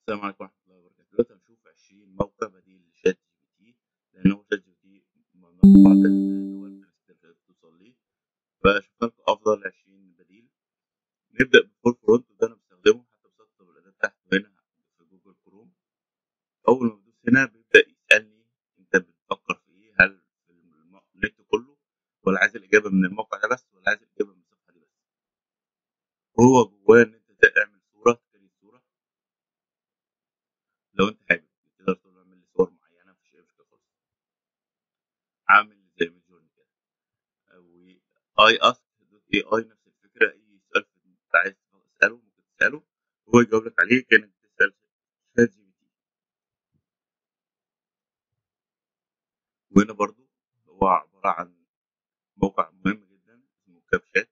السلام عليكم ورحمة الله وبركاته دلوقتي هنشوف 20 موقع بديل لشات جي بي تي لأن هو شات جي بي تي ممنوع في بعض الدول بتقدر توصل ليه فشفنا لكم أفضل 20 بديل نبدأ بالفول فرونت وده أنا بستخدمه حتى بسطب الأداة بتاعته هنا في جوجل كروم أول ما بدوس هنا بيبدأ يسألني أنت بتفكر في إيه هل في النت كله ولا عايز الإجابة من الموقع ده بس ولا عايز الإجابة من الصفحة دي بس هو جواه إن أنت تعمل صورة تشتري صورة لو أنت حابب تقدر تقول له اعمل لي صور معينة مفيش أي مشكلة خالص عامل زي ميدجورني كده و اي اسك دوت اي اي نفس الفكرة أي سؤال أنت عايز تسأله ممكن تسأله هو يجاوب لك عليه كأنك بتسأل شات جي بي تي وهنا برضو هو عبارة عن موقع مهم جدا اسمه كاب شات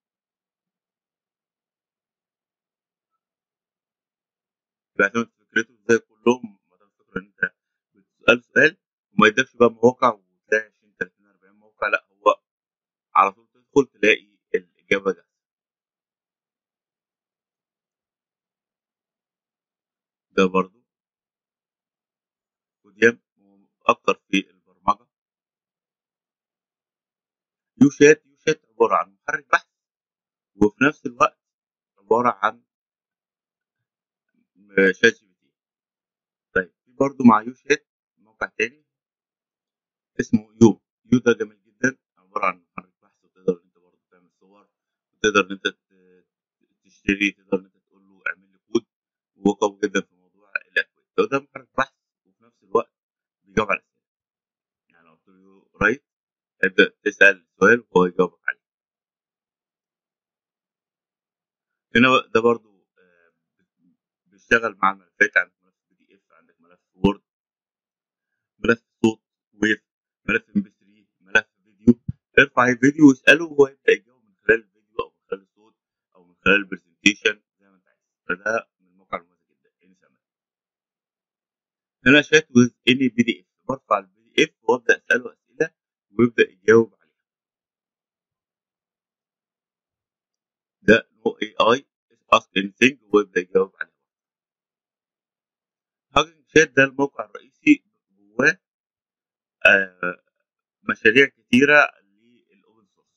بيعتمد فكرته زي كلهم ما دام فكرة ان انت بتسأل سؤال وما يدكش بقى مواقع وتلاقي 20 30 40 موقع لا هو على طول تدخل تلاقي الإجابة جاهزة ده برضو ودي أكتر في البرمجة يو شات يو شات عبارة عن محرك بحث وفي نفس الوقت عبارة عن شات جي بي تي طيب في برضو مع يو شات موقع تاني اسمه يو يو ده جميل جدا عبارة عن محرك بحث وتقدر انت برضو تعمل صور وتقدر ان انت تشتري تقدر ان انت تقول له اعمل لي كود وهو قوي جدا في موضوع الاكواد لو ده محرك بحث وفي نفس الوقت بيجاوب على الاسئله يعني لو قلت له رايت تبدا تسال سؤال وهو يجاوبك عليه هنا ده برضو بيشتغل مع الملفات عندك ملف بي دي اف عندك ملف وورد ملف صوت ويف ملف ام بي 3 ملف فيديو ارفع الفيديو واساله وهو يبدا يجاوب من خلال الفيديو او من خلال الصوت او من خلال البرزنتيشن زي ما انت عايز فده من الموقع المميز جدا ان سمع هنا شات ويز اني بي دي اف برفع البي دي اف وابدا اساله اسئله ويبدا يجاوب عليها ده نو اي اي اسك اني ثينج ويبدا يجاوب عليها هاجنج شات ده الموقع الرئيسي جواه آه مشاريع كتيرة للأوبن سورس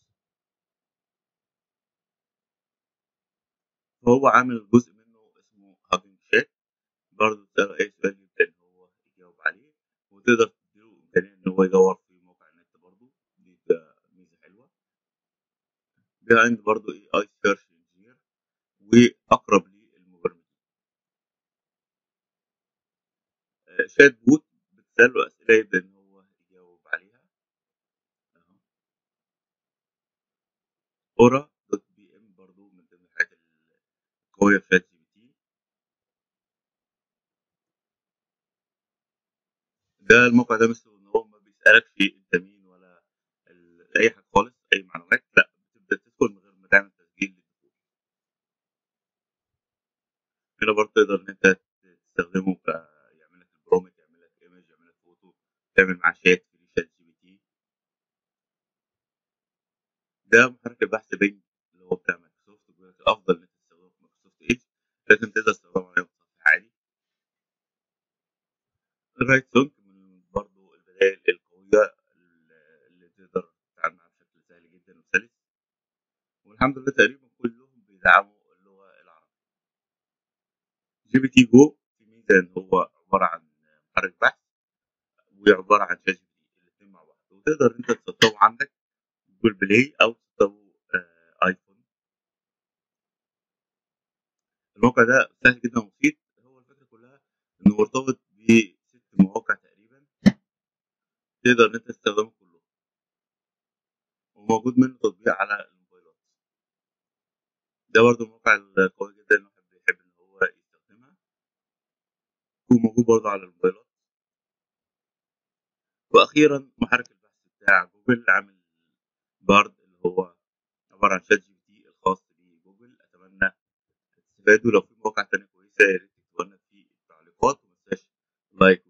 فهو عامل جزء منه اسمه هاجنج شات برضه تسأله أي سؤال يبدأ إن هو يجاوب عليه وتقدر تديله إمكانية إن هو يدور في موقع النت برضه دي ميزة حلوة ده عندي برضه اي اي سيرش انجينير وأقرب للمبرمجين شات بوت بتسأله أسئلة يبدأ إن هو يجاوب عليها اورا دوت بي ام برضه من ضمن الحاجات القوية في شات جي بي تي ده الموقع ده مثل إن هو ما بيسألكش أنت مين ولا أي حاجة خالص أي معلومات لا بتبدأ تدخل من غير ما تعمل تسجيل للدخول هنا برضه تقدر إن أنت تستخدمه ك يعمل لك البرومت يعمل لك ايمج يعمل لك فوتو تعمل معاه شات في شات جي بي تي ده محرك البحث بينج اللي هو بتاع مايكروسوفت بيقول لك الافضل ان انت تستخدمه في مايكروسوفت ايدج لكن تقدر تستخدمه عليه بصفحه عادي الرايت سونك من برضه البدائل القويه اللي تقدر تتعامل معاها بشكل سهل جدا وسلس والحمد لله تقريبا كلهم بيدعموا اللغه العربيه جي بي تي جو في ميزه ان هو عباره عن محرك بحث وعباره عن شات جي بي تي الاثنين مع بعض وتقدر انت تسطبه عندك جوجل بلاي او تسطبه آه ايفون الموقع ده سهل جدا وبسيط هو الفكره كلها انه مرتبط بست مواقع تقريبا تقدر ان انت تستخدمهم كلهم وموجود منه تطبيق على الموبايلات ده برضه الموقع القوي جدا اللي الواحد بيحب ان هو يستخدمها وموجود برضه على الموبايلات واخيرا محرك البحث بتاع جوجل عامل بارد اللي هو عباره عن شات جي بي تي الخاص بجوجل اتمنى تستفادوا لو في مواقع تانية كويسه يا ريت تكتبوا لنا في التعليقات ومتنساش لايك